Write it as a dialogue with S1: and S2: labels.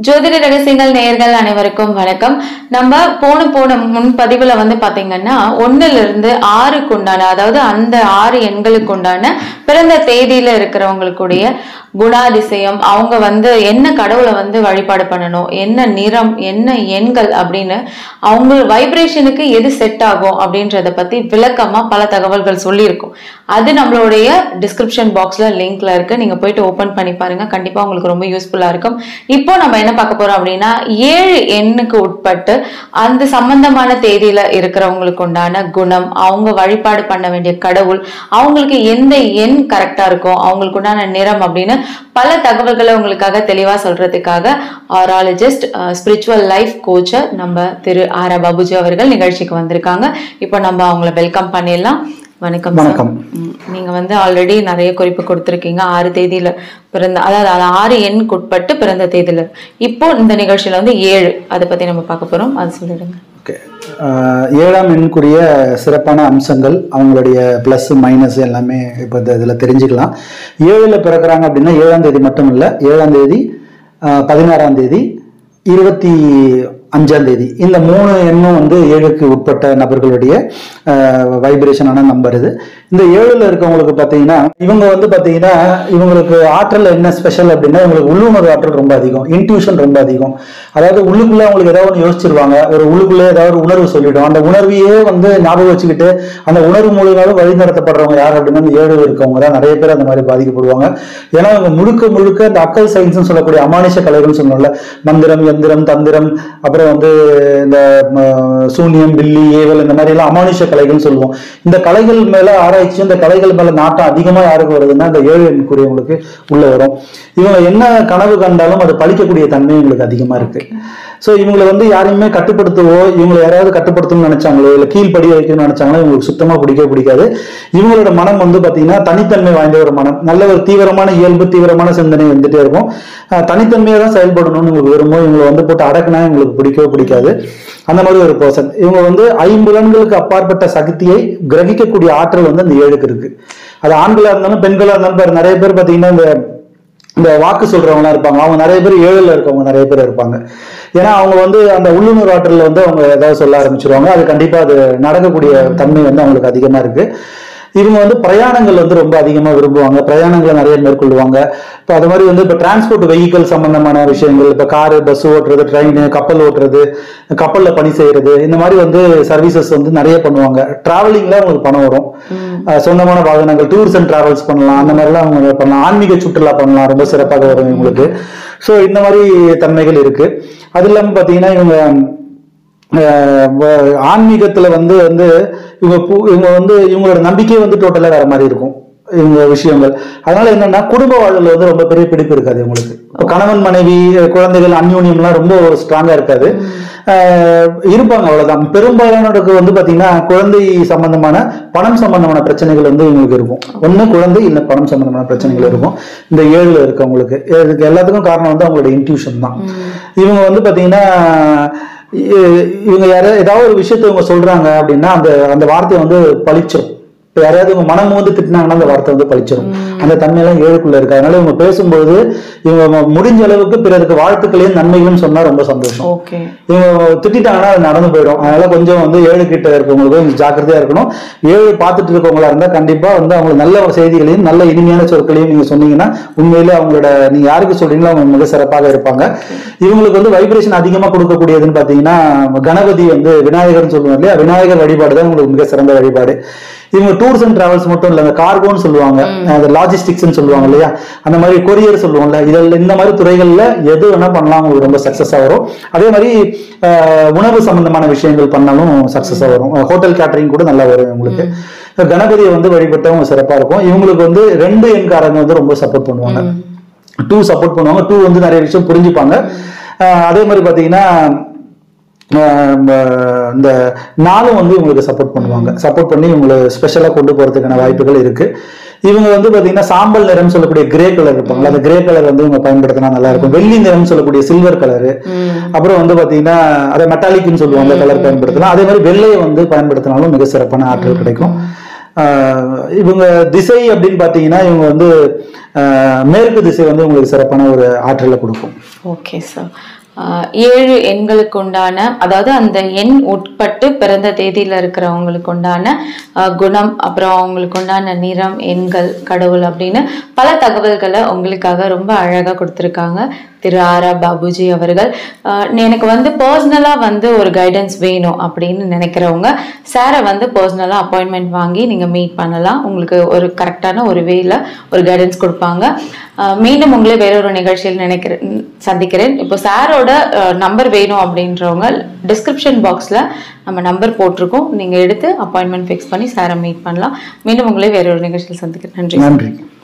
S1: ஜோதிட ரகசியங்கள் நேயர்கள் அனைவருக்கும் வணக்கம் நம்ம போன போன முன்பதிவுல வந்து பாத்தீங்கன்னா ஒண்ணுல இருந்து ஆறுக்கு உண்டான அதாவது அந்த ஆறு எண்களுக்கு உண்டான பிறந்த தேதியில இருக்கிறவங்களுக்குடைய குணாதிசயம் அவங்க வந்து என்ன கடவுளை வந்து வழிபாடு பண்ணணும் என்ன நிறம் என்ன எண்கள் அப்படின்னு அவங்க வைப்ரேஷனுக்கு எது செட் ஆகும் அப்படின்றத பத்தி விளக்கமா பல தகவல்கள் சொல்லியிருக்கோம் அது நம்மளுடைய டிஸ்கிரிப்ஷன் பாக்ஸ்ல லிங்க்ல இருக்கு நீங்க போயிட்டு ஓபன் பண்ணி பாருங்க கண்டிப்பா உங்களுக்கு ரொம்ப யூஸ்ஃபுல்லா இருக்கும் இப்போ நம்ம என்ன பார்க்க போறோம் அப்படின்னா ஏழு எண்ணுக்கு உட்பட்டு அந்த சம்பந்தமான தேதியில இருக்கிறவங்களுக்கு உண்டான குணம் அவங்க வழிபாடு பண்ண வேண்டிய கடவுள் அவங்களுக்கு எந்த எண் கரெக்டா இருக்கும் அவங்களுக்கு உண்டான நிறம் அப்படின்னு பல தகவல்களை உங்களுக்காக தெளிவா சொல்றதுக்காக ஆராலஜிஸ்ட் ஸ்பிரிச்சுவல் லைஃப் கோச்சர் நம்ம திரு ஆரா பாபுஜி அவர்கள் நிகழ்ச்சிக்கு வந்திருக்காங்க இப்போ நம்ம அவங்கள வெல்கம் பண்ணிடலாம் வணக்கம் sir.
S2: வணக்கம்.
S1: ம், நீங்க வந்து ஆல்ரெடி நிறைய குறிப்பு கொடுத்துருக்கீங்க ஆறு தேதியில பிறந்த அதாவது அது ஆறு எண்ணுக்கு உட்பட்டு பிறந்த தேதியில இப்போ இந்த நிகழ்ச்சியில வந்து ஏழு அதை பத்தி நம்ம பார்க்க போறோம் அது சொல்லிடுங்க
S2: ஓகே ஆஹ் ஏழாம் எண்ணுக்குரிய சிறப்பான அம்சங்கள் அவங்களுடைய ப்ளஸ் மைனஸ் எல்லாமே இப்போ இந்த இதில் தெரிஞ்சுக்கலாம் ஏழில் பிறக்கிறாங்க அப்படின்னா ஏழாம் தேதி மட்டும் இல்லை ஏழாம் தேதி ஆஹ் பதினாறாம் தேதி இருபத்தி அஞ்சாம் தேதி இந்த மூணு எண்ணும் வந்து ஏழுக்கு உட்பட்ட நபர்களுடைய வைப்ரேஷனான நம்பர் இது இந்த ஏழுல இருக்கவங்களுக்கு பார்த்தீங்கன்னா இவங்க வந்து பார்த்தீங்கன்னா இவங்களுக்கு ஆற்றல் என்ன ஸ்பெஷல் அப்படின்னா இவங்களுக்கு உள்ளுணர்வு ஆற்றல் ரொம்ப அதிகம் இன்ட்யூஷன் ரொம்ப அதிகம் அதாவது உள்ளுக்குள்ள அவங்களுக்கு ஏதாவது ஒன்று யோசிச்சிருவாங்க ஒரு உள்ளுக்குள்ள ஏதாவது ஒரு உணர்வு சொல்லிடும் அந்த உணர்வையே வந்து ஞாபகம் வச்சுக்கிட்டு அந்த உணர்வு மூலியமாக வழி நடத்தப்படுறவங்க யார் அப்படின்னா இந்த ஏழு இருக்கவங்க தான் நிறைய பேர் அந்த மாதிரி பாதிக்கப்படுவாங்க ஏன்னா இவங்க முழுக்க முழுக்க இந்த அக்கல் சயின்ஸ்னு சொல்லக்கூடிய அமானுஷ கலைகள்னு சொல்லணும்ல மந்திரம் எந்திரம் தந்திரம் அப்புறம் வந்து இந்த ம, சூனியம் பில்லி ஏவல் இந்த மாதிரி எல்லாம் அமானுஷ கலைகள்னு சொல்லுவோம் இந்த கலைகள் மேல ஆராய்ச்சி இந்த கலைகள் மேல நாட்டம் அதிகமா யாருக்கு வருதுன்னா இந்த ஏழு எண்ணுக்குரியவங்களுக்கு உள்ள வரும் இவங்க என்ன கனவு கண்டாலும் அது பழிக்கக்கூடிய தன்மை இவங்களுக்கு அதிகமா இருக்கு ஸோ இவங்களை வந்து யாரையுமே கட்டுப்படுத்தவோ இவங்களை யாராவது கட்டுப்படுத்தணும்னு நினைச்சாங்களோ இல்லை கீழ்ப்படி வைக்கணும்னு நினைச்சாங்களோ இவங்களுக்கு சுத்தமா பிடிக்கவே பிடிக்காது இவங்களோட மனம் வந்து பாத்தீங்கன்னா தனித்தன்மை வாய்ந்த ஒரு மனம் நல்ல ஒரு தீவிரமான இயல்பு தீவிரமான சிந்தனை வந்துட்டே இருக்கும் அஹ் தனித்தன்மையா தான் செயல்படணும்னு உங்களுக்கு விரும்பும் இவங்களை வந்து போட்டு அடக்குனா இவங்களுக்கு பிடிக்கவே பிடிக்காது அந்த மாதிரி ஒரு பர்சன் இவங்க வந்து ஐம்புலன்களுக்கு அப்பாற்பட்ட சக்தியை கிரகிக்கக்கூடிய ஆற்றல் வந்து அந்த ஏழுக்கு இருக்கு அது ஆண்களா இருந்தாலும் பெண்களா இருந்தாலும் பாரு, நிறைய பேர் பாத்தீங்கன்னா இந்த இந்த வாக்கு சொல்றவங்களாம் இருப்பாங்க அவங்க நிறைய பேர் ஏழுல இருக்கவங்க நிறைய பேர் இருப்பாங்க ஏன்னா அவங்க வந்து அந்த உள்ளுணர்வு ஆற்றல்ல வந்து அவங்க ஏதாவது சொல்ல ஆரம்பிச்சிருவாங்க அது கண்டிப்பா அது நடக்கக்கூடிய தன்மை வந்து அவங்களுக்கு அதிகமா இருக்கு இவங்க வந்து பிரயாணங்கள் வந்து ரொம்ப அதிகமா விரும்புவாங்க பிரயாணங்களை நிறைய மேற்கொள்வாங்க இப்போ அது மாதிரி வந்து இப்போ டிரான்ஸ்போர்ட் வெஹிக்கல் சம்பந்தமான விஷயங்கள் இப்போ காரு பஸ் ஓட்டுறது ட்ரெயின் கப்பல் ஓட்டுறது கப்பல்ல பணி செய்யறது இந்த மாதிரி வந்து சர்வீசஸ் வந்து நிறைய பண்ணுவாங்க டிராவலிங்ல அவங்களுக்கு பணம் வரும் அஹ் சொந்தமான வாகனங்கள் டூர்ஸ் அண்ட் டிராவல்ஸ் பண்ணலாம் அந்த மாதிரிலாம் அவங்க பண்ணலாம் ஆன்மீக சுற்றுலா பண்ணலாம் ரொம்ப சிறப்பாக வரும் இவங்களுக்கு ஸோ இந்த மாதிரி தன்மைகள் இருக்கு அது இல்லாமல் பார்த்தீங்கன்னா இவங்க அஹ் வ- ஆன்மீகத்துல வந்து வந்து இவங்க பூ- இவங்க வந்து இவங்களோட நம்பிக்கை வந்து டோட்டலா வேற மாதிரி இருக்கும் இவங்க விஷயங்கள் அதனால என்னன்னா குடும்ப வாழ்வில் வந்து ரொம்ப பெரிய பிடிப்பு இருக்காது இவங்களுக்கு இப்போ கணவன் மனைவி குழந்தைகள் அந்யூன்யம்லாம் ரொம்ப ஸ்ட்ராங்கா இருக்காது அஹ் இருப்பாங்க அவ்வளவுதான் பெரும்பாலானோருக்கு வந்து பாத்தீங்கன்னா குழந்தை சம்பந்தமான பணம் சம்பந்தமான பிரச்சனைகள் வந்து இவங்களுக்கு இருக்கும் ஒண்ணு குழந்தை இல்ல பணம் சம்பந்தமான பிரச்சனைகள் இருக்கும் இந்த ஏழுல இருக்கவங்களுக்கு இதுக்கு எல்லாத்துக்கும் காரணம் வந்து அவங்களோட இன்ட்யூஷன் தான் இவங்க வந்து பாத்தீங்கன்னா இ- இவங்க யாராவது ஏதாவது ஒரு விஷயத்த இவங்க சொல்றாங்க அப்படின்னா அந்த அந்த வார்த்தையை வந்து பழிச்சிரும் இப்போ யாராவது இவங்க மனம் வந்து திட்டினாங்கன்னா அந்த வார்த்தை வந்து பழிச்சிரும் அந்த தன்மையெல்லாம் ஏழுக்குள்ள இருக்கு அதனால இவங்க பேசும்போது இவங்க முடிஞ்ச அளவுக்கு பிறருக்கு வாழ்த்துக்களையும் நன்மைகளும் சொன்னா ரொம்ப சந்தோஷம்
S1: ஓகே
S2: இவங்க திட்டாங்கன்னா அது நடந்து போயிடும் அதனால கொஞ்சம் வந்து ஏழு கிட்ட இருக்கவங்களுக்கு கொஞ்சம் ஜாக்கிரதையா இருக்கணும் ஏழு பார்த்துட்டு இருக்கவங்களா இருந்தா கண்டிப்பா வந்து அவங்களுக்கு நல்ல ஒரு செய்திகளையும் நல்ல இனிமையான சொற்களையும் நீங்க சொன்னீங்கன்னா உண்மையிலே அவங்களோட நீங்க யாருக்கு சொல்றீங்களோ அவங்க மிக சிறப்பாக இருப்பாங்க இவங்களுக்கு வந்து வைப்ரேஷன் அதிகமா கொடுக்கக்கூடியதுன்னு பாத்தீங்கன்னா கணபதி வந்து விநாயகர்னு சொல்லுவாங்க இல்லையா விநாயகர் வழிபாடு தான் உங்களுக்கு மிக சிறந்த வழிபாடு இவங்க டூர்ஸ் அண்ட் டிராவல்ஸ் மட்டும் இல்ல கார்கோன்னு சொல்லுவாங்க அது லாஜிஸ்டிக்ஸ்னு சொல்லுவாங்க இல்லையா அந்த மாதிரி கொரியர் சொல்லுவோம்ல இதில் இந்த மாதிரி துறைகள்ல எது வேணா பண்ணலாம் உங்களுக்கு ரொம்ப சக்சஸா வரும் அதே மாதிரி அஹ், உணவு சம்பந்தமான விஷயங்கள் பண்ணாலும் சக்சஸா வரும் ஹோட்டல் கேட்டரிங் கூட நல்லா வரும் உங்களுக்கு கணபதியை வந்து வழிபட்டவங்க சிறப்பா இருக்கும் இவங்களுக்கு வந்து ரெண்டு எண்காரங்க வந்து ரொம்ப சப்போர்ட் பண்ணுவாங்க டூ சப்போர்ட் பண்ணுவாங்க டூ வந்து நிறைய விஷயம் புரிஞ்சுப்பாங்க அஹ், அதே மாதிரி பாத்தீங்கன்னா ஆஹ் ம- இந்த நாளும் வந்து இவங்களுக்கு சப்போர்ட் பண்ணுவாங்க சப்போர்ட் பண்ணி இவங்களை ஸ்பெஷலாக கொண்டு போறதுக்கான வாய்ப்புகள் இருக்கு இவங்க வந்து பாத்தீங்கன்னா சாம்பல் நிறம் சொல்லக்கூடிய கிரே கலர் இருப்பாங்களா அந்த கிரே கலர் வந்து இவங்க பயன்படுத்தினா நல்லா இருக்கும் வெள்ளி நிறம் சொல்லக்கூடிய சில்வர் கலரு அப்புறம் வந்து பாத்தீங்கன்னா அதை மெட்டாலிக்னு சொல்லுவாங்க கலர் பயன்படுத்தலாம் அதே மாதிரி வெள்ளையை வந்து பயன்படுத்தினாலும் மிக சிறப்பான ஆற்றல் கிடைக்கும் ஆஹ் இவங்க திசை அப்படின்னு பார்த்தீங்கன்னா இவங்க வந்து ஆஹ் மேற்கு திசை வந்து உங்களுக்கு சிறப்பான ஒரு ஆற்றலை கொடுக்கும்
S1: ஓகே சார் ஏழு எண்களுக்கு உண்டான அதாவது அந்த எண் உட்பட்டு பிறந்த தேதியில இருக்கிறவங்களுக்கு உண்டான ஆஹ் குணம் அப்புறம் அவங்களுக்கு உண்டான நிறம் எண்கள் கடவுள் அப்படின்னு பல தகவல்களை உங்களுக்காக ரொம்ப அழகா கொடுத்துருக்காங்க திரு ஆரா பாபுஜி அவர்கள் ஆஹ் எனக்கு வந்து பர்சனலாக வந்து ஒரு கைடன்ஸ் வேணும் அப்படின்னு நினைக்கிறவங்க சாரை வந்து பர்சனலாக அப்பாயின்மெண்ட் வாங்கி நீங்கள் மீட் பண்ணலாம் உங்களுக்கு ஒரு கரெக்டான ஒரு வேல ஒரு கைடன்ஸ் கொடுப்பாங்க ஆஹ் மீண்டும் உங்களை வேற ஒரு நிகழ்ச்சியில் நினைக்கிறேன் சந்திக்கிறேன் இப்போ சாரோட நம்பர் வேணும் அப்படின்றவங்க டிஸ்கிரிப்ஷன் பாக்ஸில் நம்ம நம்பர் போட்டிருக்கோம் நீங்கள் எடுத்து அப்பாயின்மெண்ட் ஃபிக்ஸ் பண்ணி சாரை மீட் பண்ணலாம் மீண்டும் உங்களை வேற ஒரு நிகழ்ச்சியில் சந்திக்கிறேன் நன்றி
S2: நன்றி